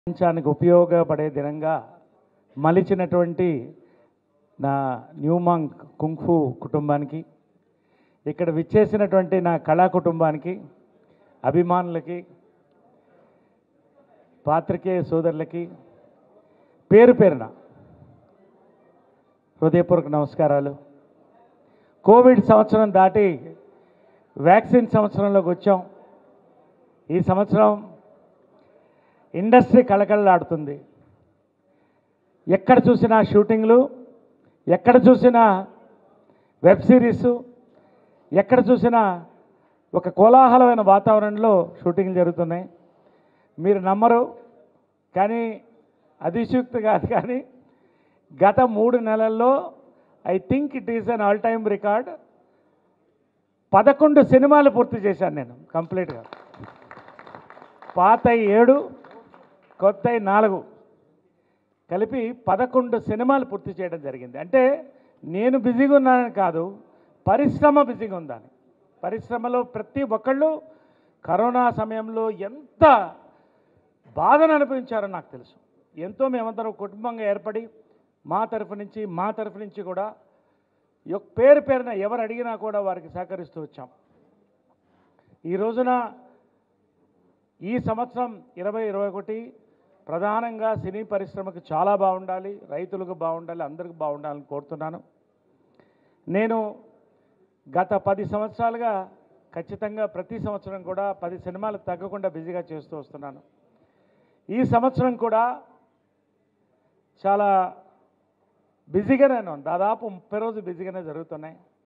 ప్రపంచానికి ఉపయోగపడే దినంగా మలిచినటువంటి నా న్యూమాంగ్ కుంగ్ఫు కుటుంబానికి ఇక్కడ విచ్చేసినటువంటి నా కళా కుటుంబానికి అభిమానులకి పాత్రికేయ సోదరులకి పేరు పేరున హృదయపూర్వక నమస్కారాలు కోవిడ్ సంవత్సరం దాటి వ్యాక్సిన్ సంవత్సరంలోకి వచ్చాం ఈ సంవత్సరం ఇండస్ట్రీ కళకళలాడుతుంది ఎక్కడ చూసినా షూటింగ్లు ఎక్కడ చూసినా వెబ్ సిరీసు ఎక్కడ చూసినా ఒక కోలాహలమైన వాతావరణంలో షూటింగ్లు జరుగుతున్నాయి మీరు నమ్మరు కానీ అతిశయుక్తి కాదు కానీ గత మూడు నెలల్లో I think it is an all time record పదకొండు సినిమాలు పూర్తి చేశాను నేను కంప్లీట్గా పాత ఏడు కొత్త నాలుగు కలిపి పదకొండు సినిమాలు పూర్తి చేయడం జరిగింది అంటే నేను బిజీగా ఉన్నానని కాదు పరిశ్రమ బిజీగా ఉందని పరిశ్రమలో ప్రతి ఒక్కళ్ళు కరోనా సమయంలో ఎంత బాధను అనుభవించారో నాకు తెలుసు ఎంతో మేమందరం కుటుంబంగా ఏర్పడి మా తరఫు నుంచి మా తరఫు నుంచి కూడా యొక్ పేరు పేరున ఎవరు అడిగినా కూడా వారికి సహకరిస్తూ వచ్చాం ఈ రోజున ఈ సంవత్సరం ఇరవై ఇరవై ఒకటి ప్రధానంగా సినీ పరిశ్రమకు చాలా బాగుండాలి రైతులకు బాగుండాలి అందరికి బాగుండాలని కోరుతున్నాను నేను గత పది సంవత్సరాలుగా ఖచ్చితంగా ప్రతి సంవత్సరం కూడా పది సినిమాలు తగ్గకుండా బిజీగా చేస్తూ వస్తున్నాను ఈ సంవత్సరం కూడా చాలా బిజీగానే ఉన్నాను దాదాపు ముప్పై రోజులు బిజీగానే జరుగుతున్నాయి